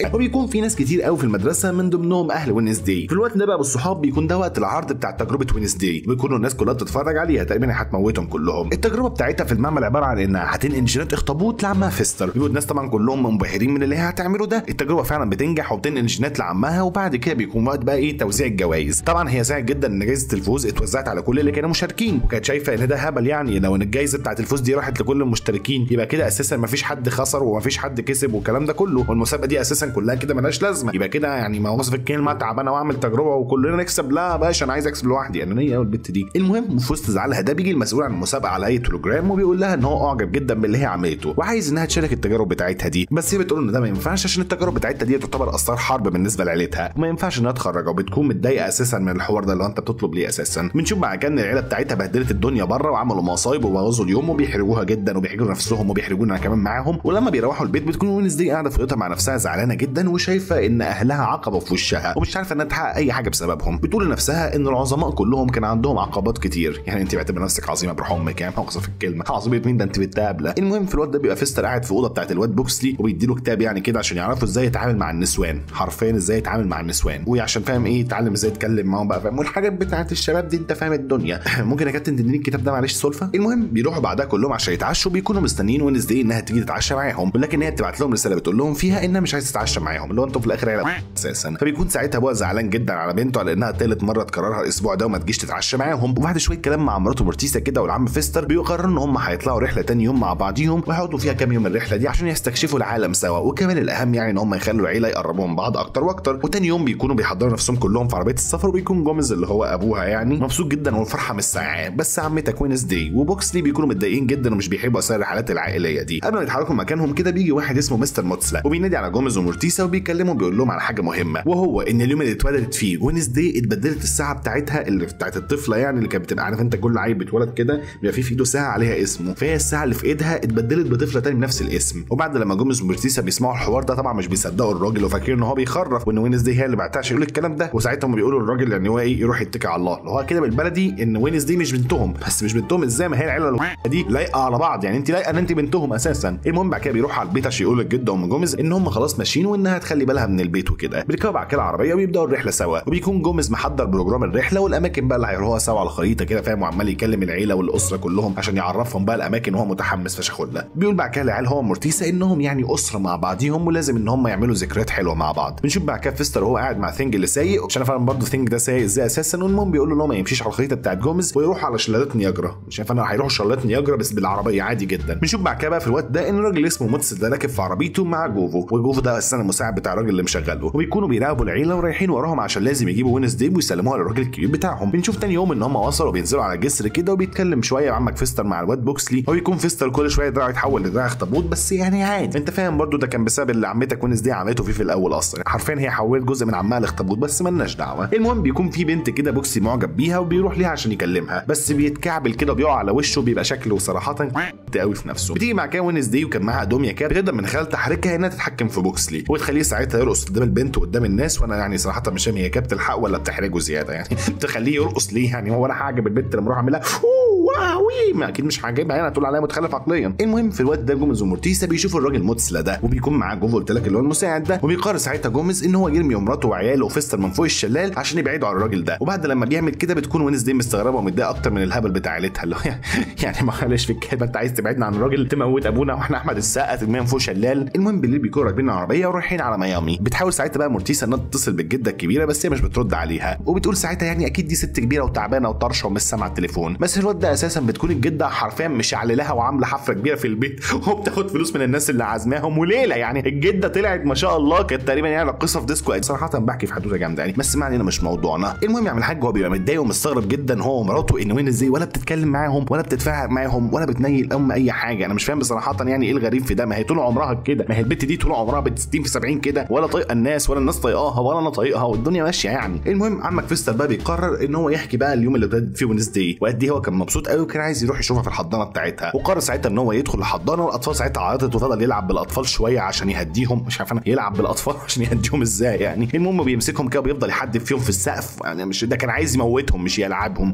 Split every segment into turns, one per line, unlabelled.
وبيكون في ناس كتير قوي في المدرسه من ضمنهم اهل وينزداي في الوقت ده بقى بالصحاب بيكون ده وقت العرض بتاع تجربه وينزداي بيكونوا الناس كلها بتتفرج عليها تقريبا هتموتهم كلهم التجربه بتاعتها في المعمل عباره عن انها هتنقل جينات اخطبوط لعمها فيستر بيقول الناس طبعا كلهم منبهرين من اللي هي هتعمله ده التجربه فعلا بتنجح وبتنقل جينات لعمها وبعد كده بيكون وقت بقى ايه توزيع الجوائز طبعا هي سعيد جدا ان جائزه الفوز اتوزعت على كل اللي كانوا مشاركين وكانت شايفه ان ده هبل يعني لو ان الجائزه بتاعت الفوز دي راحت لكل المشتركين يبقى كده اساسا ما فيش حد خسر وما فيش حد كسب والكلام ده كله والمسابقه دي اساسا كلها كده ملهاش لازمه يبقى كده يعني ما وصف الكلمه تعب انا واعمل تجربه وكلنا نكسب لا يا باشا انا عايز اكسب لوحدي انانيه قوي البت دي المهم في وسط زعلها ده بيجي المسؤول عن المسابقه على اي تليجرام وبيقول لها ان هو اعجب جدا باللي هي عملته وعايز انها تشارك التجارب بتاعتها دي بس هي بتقول ان ده ما ينفعش عشان التجارب بتاعتها دي تعتبر اسرار حرب بالنسبه لعيلتها وما ينفعش انها تخرج وبتكون متضايقه اساسا من الحوار ده اللي انت بتطلب ليه اساسا بنشوف بعد كده ان العيله بتاعتها بهدلت الدنيا بره وعملوا مصايب وبوظوا اليوم وبيحرجوها جدا وبيحرجوا نفسهم وبيحرجونا كمان معاهم ولما بيروحوا البيت بتكون وينزداي قاعده في اوضتها مع نفسها زعلانه جدا وشايفه ان اهلها عقبه في وشها ومش عارفه انها تحقق اي حاجه بسببهم بتقول لنفسها ان العظماء كلهم كان عندهم عقبات كتير يعني انت بعتبر نفسك عظيمه بروح امك يعني مؤاخذه في الكلمه عظيمه مين ده انت بالتابله المهم في الوقت ده بيبقى فيستر قاعد في اوضه بتاعت الواد بوكسلي وبيديله كتاب يعني كده عشان يعرفوا ازاي يتعامل مع النسوان حرفيا ازاي يتعامل مع النسوان وعشان فاهم ايه يتعلم ازاي يتكلم معاهم بقى فاهم والحاجات بتاعت الشباب دي انت فاهم الدنيا ممكن يا كابتن تديني الكتاب ده معلش سلفه المهم بيروحوا بعدها كلهم عشان يتعشوا بيكونوا مستنيين وينزداي انها تيجي تتعشى معاهم ولكن هي بتبعت لهم رساله بتقول لهم فيها انها مش عايزه تتعشى معاهم اللي هو انتوا في الاخر عيله اساسا فبيكون ساعتها ابوها زعلان جدا على بنته على انها تالت مره تكررها الاسبوع ده وما تجيش تتعشى معاهم وبعد شويه كلام مع مراته مورتيسا كده والعم فيستر بيقرروا ان هم هيطلعوا رحله تاني يوم مع بعضيهم ويقعدوا فيها كام يوم الرحله دي عشان يستكشفوا العالم سوا وكمان الاهم يعني ان هم يخلوا العيله يقربوا من بعض اكتر واكتر وتاني يوم بيكونوا بيحضروا نفسهم كلهم في عربيه السفر وبيكون جوميز اللي هو ابوها يعني مبسوط جدا والفرحه مش ساعه بس عمتك وينزداي وبوكسلي بيكونوا متضايقين جدا ومش بيحبوا اسرار الرحلات العائليه دي قبل ما يتحركوا مكانهم كده بيجي واحد اسمه مستر موتسلا وبينادي على جوميز ومورتيسا وبيكلمهم بيقول لهم على حاجه مهمه وهو ان اليوم اللي اتولدت فيه وينزداي اتبدلت الساعه بتاعتها اللي بتاعت الطفله يعني اللي كانت بتبقى عارف انت كل عيل بيتولد كده بيبقى فيه في ايده ساعه عليها اسمه فهي الساعه اللي في ايدها اتبدلت بطفله تاني بنفس الاسم وبعد لما جوميز ومورتيسا بيسمعوا الحوار ده طبعا مش بيصدقوا الراجل وفاكرين ان هو بيخرف وان وينزداي هي اللي بعتها يقول الكلام ده وساعتها هم بيقولوا للراجل يعني هو ايه يروح يتكل على الله اللي هو كده بالبلدي ان وينزداي مش بنتهم بس مش بنتهم ازاي ما هي العيله دي لايقه على بعض يعني انت لايقه ان انت بنتهم اساسا المهم بعد كده بيروح على البيت عشان يقول للجده ام جوميز ان هم خلاص ماشيين وانها تخلي بالها من البيت وكده بيركبوا بعد كده العربيه وبيبداوا الرحله سوا وبيكون جوميز محضر بروجرام الرحله والاماكن بقى اللي هيروحوها سوا على الخريطه كده فاهم وعمال يكلم العيله والاسره كلهم عشان يعرفهم بقى الاماكن وهو متحمس فشخ لها بيقول بعد كده العيال هو مورتيسا انهم يعني اسره مع بعضيهم ولازم ان هم يعملوا ذكريات حلوه مع بعض بنشوف بعد كده فيستر وهو قاعد مع ثينج اللي سايق عشان افهم برضه ثينج ده سايق ازاي اساسا والمهم بيقول له ان هو ما يمشيش على الخريطه بتاعت جوميز ويروح على شلالات نياجرا مش عارف انا هيروحوا شلالات نياجرا بس بالعربيه عادي جدا بنشوف بعد كده بقى في الوقت ده ان الراجل اسمه موتس ده راكب في عربيته مع جوفو وجوفو ده اساسا المساعد بتاع الراجل اللي مشغله وبيكونوا بيراقبوا العيله ورايحين وراهم عشان لازم يجيبوا وينس ديب ويسلموها للراجل الكبير بتاعهم بنشوف تاني يوم ان هم وصلوا وبينزلوا على جسر كده وبيتكلم شويه عمك فيستر مع الواد بوكسلي وبيكون فيستر كل شويه دراعه يتحول لدراع اخطبوط بس يعني عادي انت فاهم برضو ده كان بسبب اللي عمتك وينس دي عملته فيه في الاول اصلا حرفيا هي حولت جزء من عمها لاخطبوط بس ملناش دعوه المهم بيكون في بنت كده بوكسي معجب بيها وبيروح ليها عشان يكلمها بس بيتكعبل كده وبيقع على وشه بيبقى شكله صراحه قوي في نفسه بتيجي مع كده وينس دي وكان معاها دوميا كده بتقدر من خلال تحريكها انها تتحكم في بوكسلي وتخليه ساعتها يرقص قدام البنت وقدام الناس وانا يعني صراحه مش فاهم هي كانت بتلحق ولا بتحرجه زياده يعني تخليه يرقص ليه يعني هو انا هعجب البنت لما اروح اعملها اوه واوي ما اكيد مش هعجبها يعني هتقول عليا متخلف عقليا المهم في الوقت ده جوميز ومورتيسا بيشوفوا الراجل موتسلا ده وبيكون معاه جوفو قلت لك اللي هو المساعد ده وبيقرر ساعتها جوميز ان هو يرمي مراته وعياله وفيستر من فوق الشلال عشان يبعدوا عن الراجل ده وبعد لما بيعمل كده بتكون وينز دي مستغربه ومتضايقه اكتر من الهبل بتاع عيلتها اللي هو يعني معلش في الكلمه انت عايز تبعدنا عن الراجل تموت ابونا واحنا احمد السقا ترمينا من فوق شلال المهم بالليل بيكونوا راكبين العربيه ورايحين على ميامي بتحاول ساعتها بقى مورتيسا انها تتصل بالجده الكبيره بس هي مش بترد عليها وبتقول ساعتها يعني اكيد دي ست كبيره وتعبانه وطرشه ومش سامعه التليفون بس الواد ده اساسا بتكون الجده حرفيا مشعل لها وعامله حفره كبيره في البيت وبتاخد فلوس من الناس اللي عازماهم وليله يعني الجده طلعت ما شاء الله كانت تقريبا يعني قصه في ديسكو صراحه بحكي في حدوته جامده يعني بس ما علينا مش موضوعنا المهم يعمل الحاج هو بيبقى متضايق ومستغرب جدا هو ومراته ان وين ازاي ولا بتتكلم معاهم ولا بتتفاعل معاهم ولا بتنيل ام اي حاجه انا مش فاهم بصراحه يعني ايه الغريب في ده ما هي طول عمرها كده ما هي البت دي طول عمرها بنت 60 في 70 كده ولا طايقه الناس ولا الناس طايقاها ولا انا طايقها والدنيا ماشيه يعني المهم عمك فيستر بقى بيقرر ان هو يحكي بقى اليوم اللي ابتدت فيه وينز دي وقد ايه هو كان مبسوط قوي وكان عايز يروح يشوفها في الحضانه بتاعتها وقرر ساعتها ان هو يدخل الحضانه والاطفال ساعتها عيطت وفضل يلعب بالاطفال شويه عشان يهديهم مش عارف انا يلعب بالاطفال عشان يهديهم ازاي يعني المهم بيمسكهم كده وبيفضل يحدف فيهم في السقف يعني مش ده كان عايز يموتهم مش يلعبهم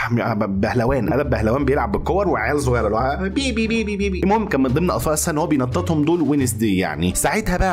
بهلوان انا بهلوان بيلعب بالكور وعيال صغيره بي بي بي بي بي, بي. المهم كان من ضمن اطفال ان هو بينططهم دول وينز دي يعني ساعتها بقى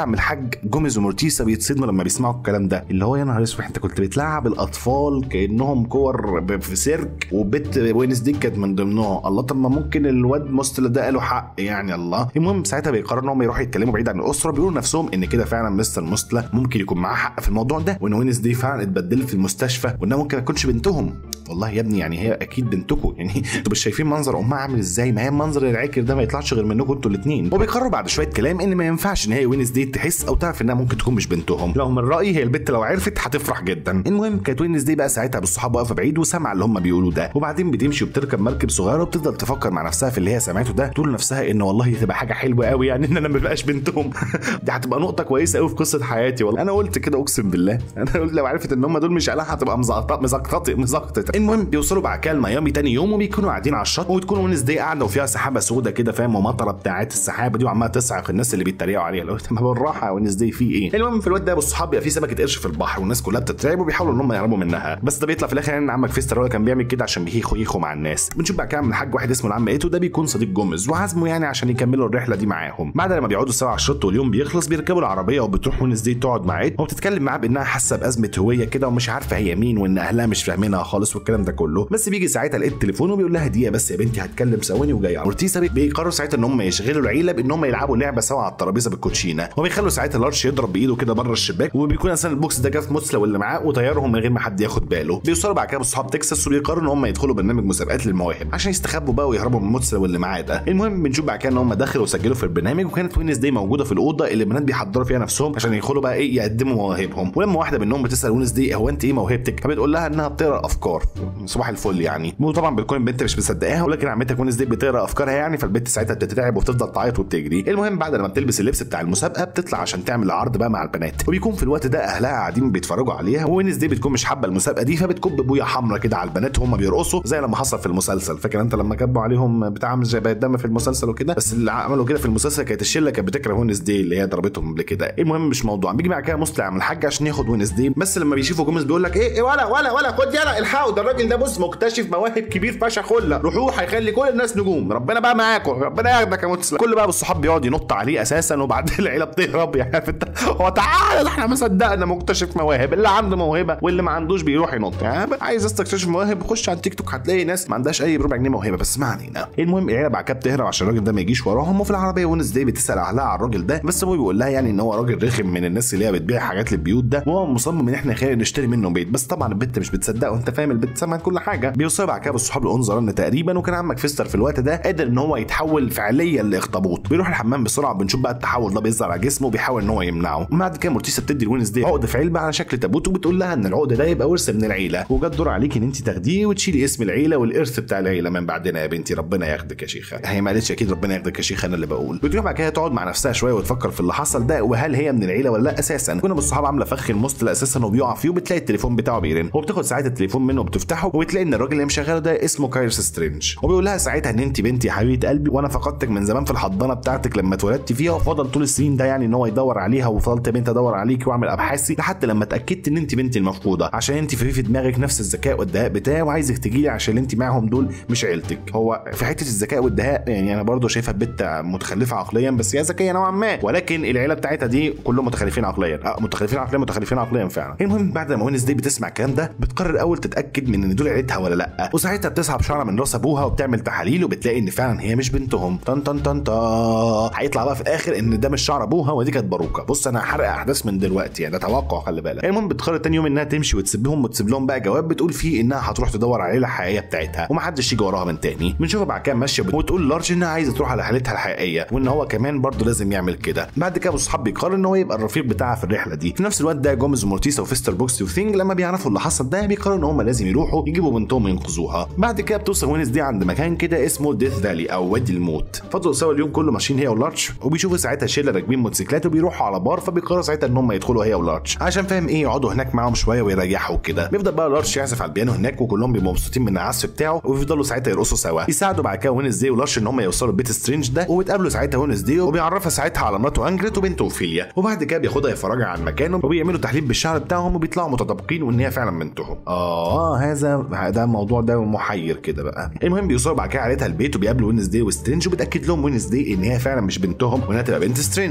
عم الحاج جوميز ومورتيسا بيتصدموا لما بيسمعوا الكلام ده اللي هو يا نهار اسود انت كنت بتلعب الاطفال كانهم كور ب- في سيرك وبت وينس دي كانت من ضمنهم الله طب ما ممكن الواد مستر ده قاله حق يعني الله المهم ساعتها بيقرروا ان هم يروحوا يتكلموا بعيد عن الاسره بيقولوا لنفسهم ان كده فعلا مستر مستلا ممكن يكون معاه حق في الموضوع ده وان وينس دي فعلا اتبدلت في المستشفى وانها ممكن ما تكونش بنتهم والله يا ابني يعني هي اكيد بنتكم يعني انتوا مش شايفين منظر امها عامل ازاي ما هي المنظر العاكر ده ما يطلعش غير منكم انتوا الاثنين وبيقرروا بعد شويه كلام ان ما ينفعش ان هي وينس دي تحس او تعرف انها ممكن تكون مش بنتهم لو من رايي هي البت لو عرفت هتفرح جدا المهم كانت وينس دي بقى ساعتها بالصحاب واقفه بعيد وسامعه اللي هم بيقولوا ده وبعدين بتمشي وبتركب مركب صغيره وبتفضل تفكر مع نفسها في اللي هي سمعته ده تقول لنفسها ان والله تبقى حاجه حلوه قوي يعني ان انا ما بقاش بنتهم دي هتبقى نقطه كويسه قوي في قصه حياتي والله انا قلت كده اقسم بالله انا قلت لو عرفت ان هم دول مش قالها هتبقى مزقطه مزقطه مزقطه المهم بيوصلوا بعد كده لميامي تاني يوم وبيكونوا قاعدين على الشط وتكون وينس دي قاعده وفيها سحابه سودة كده فاهم ومطره بتاعت السحابه دي وعماله تصعق الناس اللي بيتريقوا عليها لو ما بالراحه يا وينس دي في ايه المهم في الوقت ده بالصحاب بيبقى في سمكه قرش في البحر والناس كلها بتترعب وبيحاولوا ان هم يهربوا منها بس ده بيطلع في الاخر ان عمك فيستر هو كان بيعمل كده عشان بيخو يخو مع الناس بنشوف بعد كده من الحاج واحد اسمه العم ايتو ده بيكون صديق جوميز وعزمه يعني عشان يكملوا الرحله دي معاهم بعد لما بيقعدوا سوا على الشط واليوم بيخلص بيركبوا العربيه وبتروح وينس دي تقعد مع ايتو وبتتكلم معاه بانها حاسه بازمه هويه كده ومش عارفه هي مين وان اهلها مش فاهمينها خالص والكلام ده كله بس بيجي ساعتها لقيت التليفون وبيقول لها دقيقه بس يا بنتي هتكلم ثواني وجايه اورتيسا بي- بيقرروا ساعتها ان هم يشغلوا العيله بان هم يلعبوا لعبه سوا على الترابيزه بالكوتشينه وبيخلوا ساعتها لارش يضرب بايده كده بره الشباك وبيكون اصلا البوكس ده جه في موتسلا واللي معاه وطيرهم من غير ما حد ياخد باله بيوصلوا بعد كده بالصحاب تكساس وبيقرروا ان هم يدخلوا برنامج مسابقات للمواهب عشان يستخبوا بقى ويهربوا من موتسلا واللي معاه ده المهم بنشوف بعد كده ان هم دخلوا وسجلوا في البرنامج وكانت وينس دي موجوده في الاوضه اللي البنات بيحضروا فيها نفسهم عشان يدخلوا بقى ايه يقدموا مواهبهم ولما واحده منهم بتسال وينس دي هو انت ايه موهبتك فبتقول لها انها بتقرا افكار صباح الفل يعني وطبعا بتكون البنت مش مصدقاها ولكن عمتها وينس دي بتقرا افكارها يعني فالبنت ساعتها بتترعب وبتفضل تعيط وبتجري المهم بعد لما بتلبس اللبس بتاع المسابقه بتطلع عشان تعمل عرض بقى مع البنات وبيكون في الوقت ده اهلها قاعدين بيتفرجوا عليها ووينس دي بتكون مش حابه المسابقه دي فبتكب بويه حمراء كده على البنات وهم بيرقصوا زي لما حصل في المسلسل فاكر انت لما كبوا عليهم بتاع عامل زي بقى الدم في المسلسل وكده بس اللي عملوا كده في المسلسل كانت الشله كانت بتكره وينس دي اللي هي ضربتهم قبل كده المهم مش موضوع بيجي بعد كده مسلم الحاج عشان ياخد وينس دي بس لما بيشوفوا جوميز بيقول لك ايه إيه ولا ولا ولا خد يلا الحقوا ده الراجل ده بص مكتشف مواهب كبير فشخ خله روحوا هيخلي كل الناس نجوم ربنا بقى معاكم ربنا ياخدك يا مسلم كل بقى بالصحاب بيقعد ينط عليه اساسا وبعدين العيله بتهرب يعني عارف انت هو تعالى ده احنا ما صدقنا مكتشف مواهب اللي عنده موهبه واللي ما عندوش بيروح ينط يعني عايز تكتشف مواهب خش على التيك توك هتلاقي ناس ما عندهاش اي بربع جنيه موهبه بس ما علينا المهم العيله بعد كده بتهرب عشان الراجل ده ما يجيش وراهم وفي العربيه ونس دي بتسال اهلها على الراجل ده بس ابوي بيقول لها يعني ان هو راجل رخم من الناس اللي هي بتبيع حاجات للبيوت ده وهو مصمم ان احنا خير نشتري منه بيت بس طبعا البت مش بتصدقه وانت فاهم البت سمعت كل حاجه بيوصلوا بعد كده بالصحاب لانظرن تقريبا وكان عمك فيستر في الوقت ده قادر ان هو يتحول فعليا لاخطبوط بيروح الحمام بسرعه بنشوف بقى التحول ده بيظهر على جسمه وبيحاول ان هو يمنعه وبعد كده مورتيسا بتدي لوينس دي عقد في علبه على شكل تابوت وبتقول لها ان العقد ده يبقى ورث من العيله وجا الدور عليك ان انت تاخديه وتشيلي اسم العيله والارث بتاع العيله من بعدنا يا بنتي ربنا ياخدك يا شيخه هي ما قالتش اكيد ربنا ياخدك يا شيخه انا اللي بقول بتروح بعد كده تقعد مع نفسها شويه وتفكر في اللي حصل ده وهل هي من العيله ولا لا اساسا كنا بالصحاب عامله فخ المستل اساسا وبيقع فيه وبتلاقي التليفون بتاعه بيرن وبتاخد ساعتها التليفون منه وبتفتحه وبتلاقي ان الراجل اللي مشغله ده اسمه كايرس سترينج وبيقول لها ساعتها ان انت بنتي يا حبيبه قلبي وانا فقدتك من زمان في الحضانه بتاعتك لما اتولدت فيها وفضل طول السنين ده يعني ان هو يدور عليها وفضلت بنت ادور عليكي واعمل ابحاثي لحد لما اتاكدت ان انت بنتي المفقوده عشان انت في في دماغك نفس الذكاء والدهاء بتاعي وعايزك تجي لي عشان انت معاهم دول مش عيلتك هو في حته الذكاء والدهاء يعني انا برضه شايفها بنت متخلفه عقليا بس هي ذكيه نوعا ما ولكن العيله بتاعتها دي كلهم متخلفين عقليا آه متخلفين عقليا متخلفين عقليا فعلا المهم بعد ما وينس دي بتسمع الكلام ده بتقرر اول تتاكد من ان دول عيلتها ولا لا وساعتها بتسحب شعرها من راس ابوها وبتعمل تحاليل وبتلاقي ان فعلا هي مش بنتهم طن طن طن طن هيطلع بقى في الاخر ان ده مش شعر ابوها ودي كانت باروكه بص انا هحرق احداث من دلوقتي يعني ده توقع خلي بالك المهم بتقرر تاني يوم انها تمشي وتسيبهم وتسيب لهم بقى جواب بتقول فيه انها هتروح تدور على العيله الحقيقيه بتاعتها ومحدش يجي وراها من تاني بنشوفها بعد كده ماشيه وتقول لارج انها عايزه تروح على حالتها الحقيقيه وان هو كمان برضه لازم يعمل كده بعد كده اصحاب بيقرر ان هو يبقى الرفيق بتاعها في الرحله دي في نفس الوقت ده جوميز ومورتيسا وفيستر بوكس وثينج لما بيعرفوا اللي حصل ده بيقرروا ان هم لازم يروحوا يجيبوا بنتهم ينقذوها بعد كده بتوصل وينس دي عند مكان كده اسمه ديث فالي او وادي الموت فضلوا سوا اليوم كله ماشيين هي ولارج وبيشوفوا ساعتها شله راكبين موتوسيكلات وبيروحوا على بار فبيقرروا ساعتها ان هم يدخلوا هي ولارج عشان فاهم ايه يقعدوا هناك معاهم شويه ويريحوا كده بيفضل بقى لارج يعزف على البيانو هناك وكلهم بيبقوا مبسوطين من العزف بتاعه وبيفضلوا ساعتها يرقصوا سوا يساعدوا بعد كده وينس دي ولارج ان هم يوصلوا بيت سترينج ده وبتقابلوا ساعتها وينس دي وبيعرفها ساعتها على مراته انجريت وبنته اوفيليا وبعد كده بياخدها يفرجها عن مكانهم وبيعملوا تحليل بالشعر بتاعهم وبيطلعوا متطابقين وان هي فعلا بنتهم اه هذا ده الموضوع ده محير كده بقى المهم بيوصلوا بعد كده عيلتها البيت وبيقابلوا وينس دي وسترينج وبتاكد لهم وينس دي ان هي فعلا مش بنتهم وانها تبقى بنت سترينج وعشان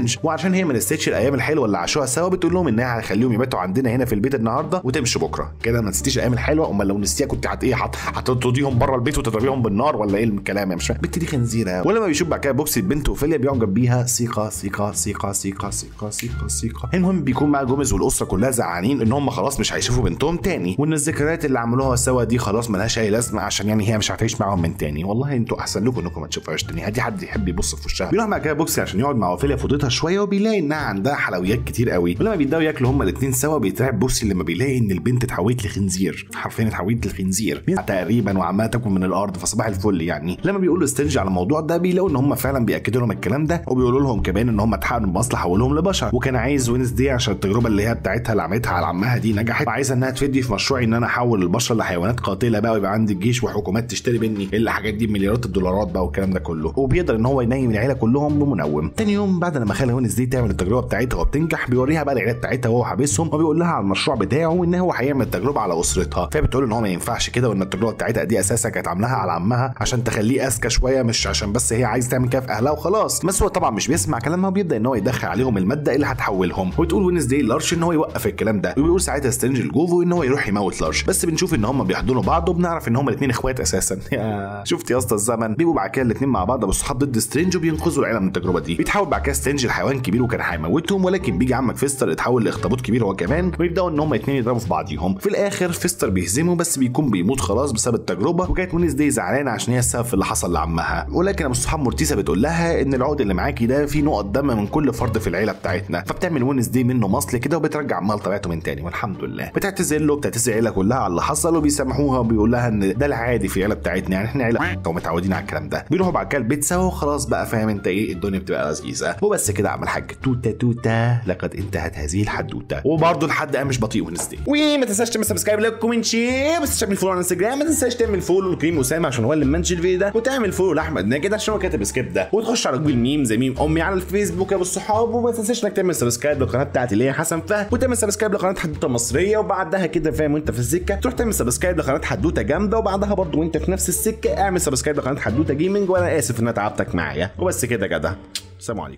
وعشان هي ما نسيتش الايام الحلوه اللي عاشوها سوا بتقول لهم انها هخليهم يباتوا عندنا هنا في البيت النهارده وتمشي بكره كده ما نسيتيش الايام الحلوه امال لو نسيتيها كنت هت ايه هت- هتطرديهم بره البيت وتضربيهم بالنار ولا ايه الكلام يا مش فاهم البت دي خنزيره ولما بيشوف بعد كده بوكسي بنت اوفيليا بيعجب بيها ثقه ثقه ثقه ثقه ثقه ثقه ثقه المهم بيكون مع جوميز والاسره كلها زعلانين ان هم خلاص مش هيشوفوا بنتهم تاني وان الذكريات اللي عملوها سوا دي خلاص ملهاش اي لازمه عشان يعني هي مش هتعيش معاهم من تاني والله انتوا احسن لكم انكم ما تشوفوهاش تاني هدي حد يحب يبص في وشها بيروح مع كده بوكسي عشان يقعد مع اوفيليا في اوضتها شويه وبيلاقي انها عندها حلويات كتير قوي ولما بيبداوا ياكلوا هما الاثنين سوا بيترعب بوكسي لما بيلاقي ان البنت اتحولت لخنزير حرفيا اتحولت لخنزير تقريبا وعماله تاكل من الارض فصباح الفل يعني لما بيقولوا ستينج على الموضوع ده بيلاقوا ان هم فعلا بياكدوا لهم الكلام ده وبيقولوا لهم كمان ان هم اتحققوا بمصلحه حولهم لبشر وكان عايز وينز دي عشان التجربه اللي هي بتاعتها اللي عملتها على عمها دي نجحت وعايزه انها تفيدني في مشروعي ان انا احول البشر لحيوانات قاتله بقى ويبقى عندي الجيش وحكومات تشتري مني الحاجات دي بمليارات الدولارات بقى والكلام ده كله وبيقدر ان هو ينيم العيله كلهم بمنوم تاني يوم بعد لما خلى وينز دي تعمل التجربه بتاعتها وبتنجح بيوريها بقى العيله بتاعتها وهو حابسهم وبيقول لها على المشروع بتاعه وان هو هيعمل تجربه على اسرتها فبتقول ان هو ما ينفعش كده وان التجربه بتاعتها دي اساسا كانت عاملاها على عمها عشان تخليه اذكى شويه مش عشان بس هي عايز تعمل كده في اهلها وخلاص بس هو طبعا مش بيسمع كلامها وبيبدا ان هو يدخل عليهم الماده اللي هتحولهم وتقول وينز دي لارش ان هو يوقف الكلام ده وبيقول ساعتها سترينج لجوفو ان هو يروح يموت لارش بس بنشوف ان هم بيحضنوا بعض وبنعرف ان هم الاثنين اخوات اساسا يا شفت يا اسطى الزمن بيبقوا بعد كده الاثنين مع بعض ابو صحاب ضد سترينج وبينقذوا العيله من التجربه دي بيتحول بعد كده سترينج لحيوان كبير وكان هيموتهم ولكن بيجي عمك فيستر يتحول لاخطبوط كبير هو كمان ويبداوا ان هم الاثنين يضربوا في بعضيهم في الاخر فيستر بيهزمه بس بيكون بيموت خلاص بسبب التجربه وكانت وينز دي زعلانه عشان هي السبب في اللي حصل لعمها ولكن ابو صحاب مورتيسا بتقول لها ان العقد اللي معاكي ده فيه نقط دم من كل فرد في العيله بتاعتنا فبتعمل وينز دي منه مصل كده وبترجع عمها لطبيعته من تاني والحمد لله بتعتذر له بتعتذر العيله كلها على اللي حصل وبيسامحوها وبيقول لها ان ده العادي في العيله بتاعتنا يعني احنا عيله ومتعودين على الكلام ده بيروحوا بعد كده البيت سوا وخلاص بقى فاهم انت ايه الدنيا بتبقى لذيذه وبس كده عم الحاج توته توته لقد انتهت هذه الحدوته وبرضه الحد مش بطيء وينز دي
وما تنساش تعمل سبسكرايب لايك كومنت شير بس تعمل فولو على انستجرام ما تنساش تعمل فولو لكريم اسامه عشان هو اللي منشن الفيديو ده وتعمل فولو لاحمد ناجد عشان هو كاتب سكيب ده وتخش على جوجل ميم زي ميم امي على الفيسبوك يا ابو الصحاب وما تنساش انك تعمل سبسكرايب للقناه بتاعتي اللي هي حسن فهد وتعمل سبسكرايب لقناه حدوته مصريه وبعدها كده فاهم وانت في السكه تروح تعمل سبسكرايب لقناه حدوته جامده وبعدها برضه وانت في نفس السكه اعمل سبسكرايب لقناه حدوته جيمنج وانا اسف ان انا تعبتك معايا وبس كده كده سلام عليكم